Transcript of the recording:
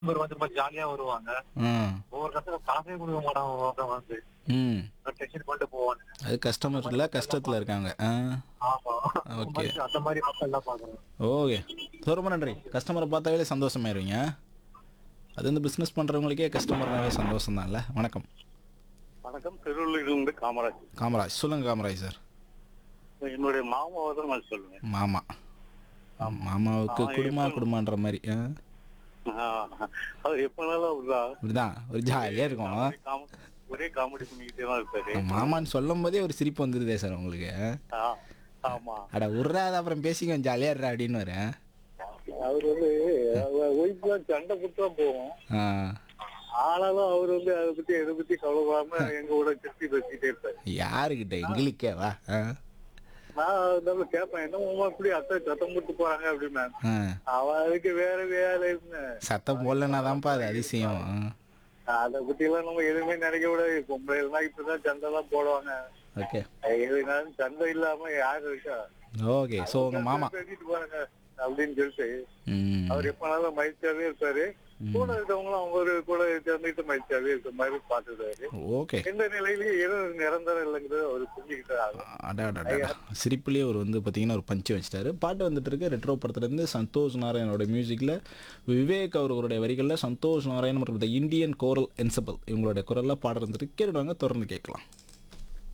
Customer வந்து ரொம்ப ஜாலியா வருவாங்க ம் ஒவ்வொரு கஸ்டமர் காசே கொடுக்க மாட்டாங்க ஒவ்வொருத்தன் வந்து ம் டென்ஷன் பண்ணிட்டு போவாங்க அது கஸ்டமர் இல்லை கஷ்டத்தில் இருக்காங்க ஆ ஆமா Okay. அந்த மாதிரி மக்கள் எல்லாம் பாக்குறோம் ஓகே ஸோ ரொம்ப நன்றி கஸ்டமரை பார்த்தாவே சந்தோஷமாயிருவீங்க அது வந்து பிஸ்னஸ் பண்ணுறவங்களுக்கே கஸ்டமர்னாவே சந்தோஷம் தான்ல வணக்கம் வணக்கம் திருவள்ளூரிலிருந்து காமராஜ் காமராஜ் சொல்லுங்கள் காமராஜ் சார் என்னுடைய மாமாவை தான் நான் சொல்லுவேன் மாமா மாமாவுக்கு ஆ, குடும்பா எப்ப- குடும்பன்ற மாதிரி ஆ அவர் எப்பனாலும் அப்படிதான் இப்படிதான் ஒரு ஜாலியாக இருக்கும் ஒரே காம- ஒரே காமெடி பண்ணிக்கிட்டே தான் இருப்பாரு மாமான்னு சொல்லும் போதே ஒரு சிரிப்பு வந்துருதே சார் உங்களுக்கு ஆ, ஆமா அட உர்றாத அப்புறம் பேசிக்க ஜாலியாக இருடா அப்படின்னு வரேன் அவர் வந்து ஒய்ஃப் தான் சண்டை கொடுத்தா போவோம் ஆ ஆனாலும் அவர் வந்து அதை பத்தி எதை பத்தி கவலைப்படாம எங்க கூட திருப்பி பேசிக்கிட்டே இருப்பாரு யாருக்கிட்ட எங்களுக்கே வா ஆ நான் நம்ம கேட்பேன் என்ன மாமா இப்படி அத்தை சத்தம் போட்டு போறாங்க அப்படின்னு ஆ அவன் அதுக்கு வேற வேலை இருந்து சத்தம் போடலன்னா தான்ப்பா அது அதிசயம் ஆ அதை பத்தி எல்லாம் நம்ம எதுவுமே நினைக்க கூடாது பொம்பளை எல்லாம் இப்பதான் சண்டை எல்லாம் போடுவாங்க ஓகே எதுனாலும் சண்டை இல்லாம யாரு இருக்கா ஓகே ஸோ உங்கள் மாமா பேசிட்டு போறாங்க அப்படின்னு சொல்லிட்டு ம் அவர் எப்பனாலும் மகிழ்ச்சியாவே இருப்பாரு கூட இருக்கவங்களும் அவங்க ஒரு கூட சேர்ந்துட்டு மகிழ்ச்சியாவே இருக்க மாதிரி பாத்துட்டாரு ஓகே எந்த நிலையிலயும் எதுவும் நிரந்தரம் இல்லைங்கிறது அவர் புரிஞ்சுக்கிட்டாரு அடாடா சிரிப்புலேயே ஒரு வந்து பார்த்தீங்கன்னா ஒரு பஞ்சு வச்சிட்டாரு பாட்டு வந்துட்டு இருக்கு ரெட்ரோ படத்துலேருந்து சந்தோஷ் நாராயணோட மியூசிக்கில் விவேக் அவர்களுடைய வரிகளில் சந்தோஷ் நாராயண் மற்றும் த இந்தியன் கோரல் என்சபிள் இவங்களுடைய குரலில் பாடம் இருந்துட்டு கேட்டுவாங்க தொடர்ந்து கேட்கலாம்